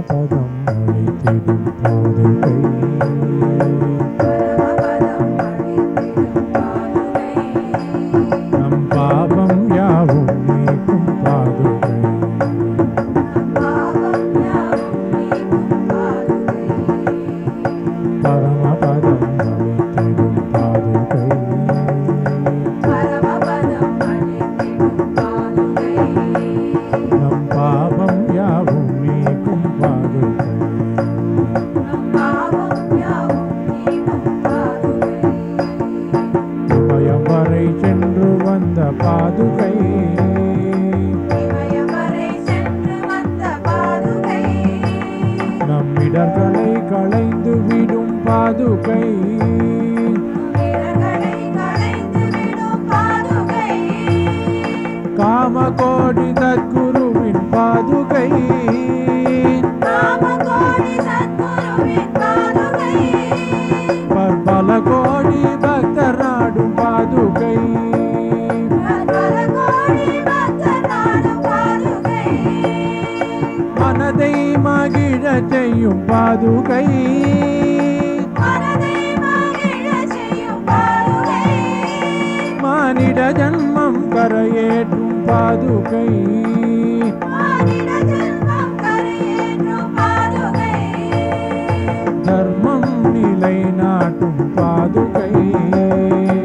பரமபதம் அழைத்திடும் பாதுகை பரமபதம் அழைத்திடும் பாதுகை நம் பாவம் யாவும் நீக்கும் பாதுகை பாவம் யாவும் நீக்கும் பாதுகை பரமபதம் அழைத்திடும் பாதுகை பரமபதம் அழைத்திடும் பாதுகை நம் பாவம் யாவும் நீக்கும் பாதுகை நம் பாவம் யாவும் நீக்கும் பாதுகை இமயம் வரை சென்று வந்த பாதுகை இமயம் வரை சென்று வந்த பாதுகை நம் இடர்களை களைந்து விடும் பாதுகை இடர்களை களைந்து விடும் பாதுகை காமகோடி தற்குருவின் பாதுகை காமகோடி சத்குருவின் பாதுகை பற்பல கோடி பக்தர் நாடும் பாதுகை பல கோடி பக்தர் நாடும் பாதுகை மனதை மகிழச் செய்யும் பாதுகை மனதை மகிழச் செய்யும் பாதுகை மானிட ஜன்மம் கரையேற்றும் பாதுகை மானிட ஜென்மம் கரையேற்றும் பாதுகை தர்மம் நிலை நாட்டும் பாதுகை